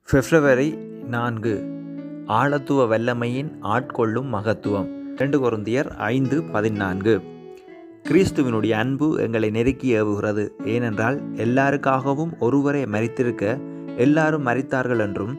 பிப்ரவரி நான்கு ஆழத்துவ வல்லமையின் ஆட்கொள்ளும் மகத்துவம் ரெண்டு கொருந்தியர் ஐந்து பதினான்கு கிறிஸ்துவினுடைய அன்பு எங்களை நெருக்கி ஏவுகிறது ஏனென்றால் எல்லாருக்காகவும் ஒருவரே மரித்திருக்க எல்லாரும் மரித்தார்கள் என்றும்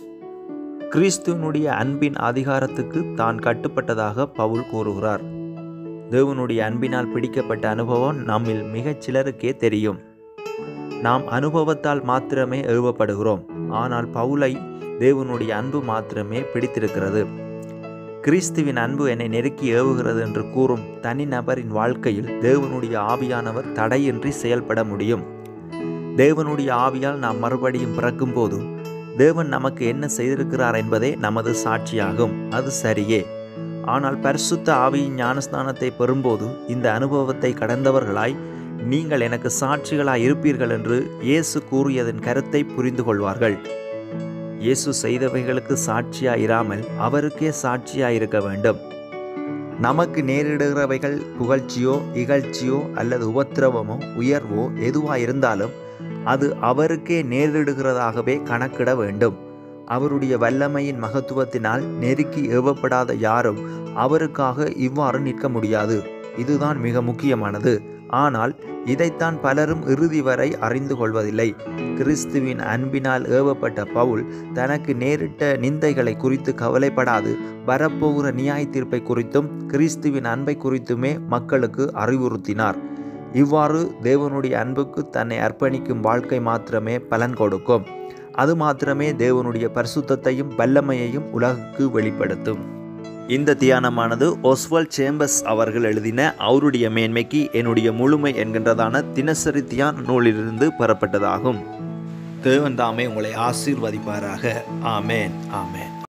கிறிஸ்துவனுடைய அன்பின் அதிகாரத்துக்கு தான் கட்டுப்பட்டதாக பவுல் கூறுகிறார் தேவனுடைய அன்பினால் பிடிக்கப்பட்ட அனுபவம் நம்மில் மிகச் சிலருக்கே தெரியும் நாம் அனுபவத்தால் மாத்திரமே ஏவப்படுகிறோம் ஆனால் பவுலை தேவனுடைய அன்பு மாத்திரமே பிடித்திருக்கிறது கிறிஸ்துவின் அன்பு என்னை நெருக்கி ஏவுகிறது என்று கூறும் தனிநபரின் வாழ்க்கையில் தேவனுடைய ஆவியானவர் தடையின்றி செயல்பட முடியும் தேவனுடைய ஆவியால் நாம் மறுபடியும் பிறக்கும் போது தேவன் நமக்கு என்ன செய்திருக்கிறார் என்பதே நமது சாட்சியாகும் அது சரியே ஆனால் பரிசுத்த ஆவியின் ஞானஸ்தானத்தை பெறும்போது இந்த அனுபவத்தை கடந்தவர்களாய் நீங்கள் எனக்கு சாட்சிகளாய் இருப்பீர்கள் என்று இயேசு கூறியதன் கருத்தை புரிந்து கொள்வார்கள் இயேசு செய்தவைகளுக்கு சாட்சியாய் இராமல் அவருக்கே சாட்சியாய் இருக்க வேண்டும் நமக்கு நேரிடுகிறவைகள் புகழ்ச்சியோ இகழ்ச்சியோ அல்லது உபத்திரவமோ உயர்வோ எதுவாக இருந்தாலும் அது அவருக்கே நேரிடுகிறதாகவே கணக்கிட வேண்டும் அவருடைய வல்லமையின் மகத்துவத்தினால் நெருக்கி ஏவப்படாத யாரும் அவருக்காக இவ்வாறு நிற்க முடியாது இதுதான் மிக முக்கியமானது ஆனால் இதைத்தான் பலரும் இறுதி வரை அறிந்து கொள்வதில்லை கிறிஸ்துவின் அன்பினால் ஏவப்பட்ட பவுல் தனக்கு நேரிட்ட நிந்தைகளை குறித்து கவலைப்படாது வரப்போகிற நியாய தீர்ப்பை குறித்தும் கிறிஸ்துவின் அன்பை குறித்துமே மக்களுக்கு அறிவுறுத்தினார் இவ்வாறு தேவனுடைய அன்புக்கு தன்னை அர்ப்பணிக்கும் வாழ்க்கை மாத்திரமே பலன் கொடுக்கும் அது மாத்திரமே தேவனுடைய பரிசுத்தத்தையும் வல்லமையையும் உலகுக்கு வெளிப்படுத்தும் இந்த தியானமானது ஒஸ்வல் சேம்பஸ் அவர்கள் எழுதின அவருடைய மேன்மைக்கு என்னுடைய முழுமை என்கின்றதான தினசரி தியான நூலிலிருந்து பெறப்பட்டதாகும் தேவன் தாமே உங்களை ஆசீர்வதிப்பாராக ஆமேன் ஆமேன்